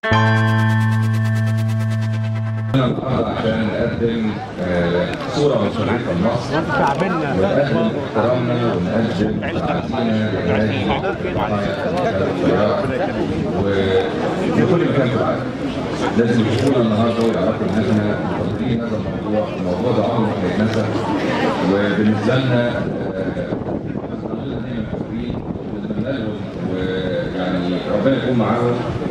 النهارده عشان نقدم آه، صوره من شريط مصر ونقدم احترامنا ونقدم تعزينا لهذه وفي كل مكان في العالم لازم يشوفونا النهارده ويعرفوا ان احنا مقدرين هذا الموضوع، الموضوع ده عمره ما هيتنسى وبالنسبه لنا آه، دايما فاكرين ونتمنى لهم ويعني ربنا يكون معاهم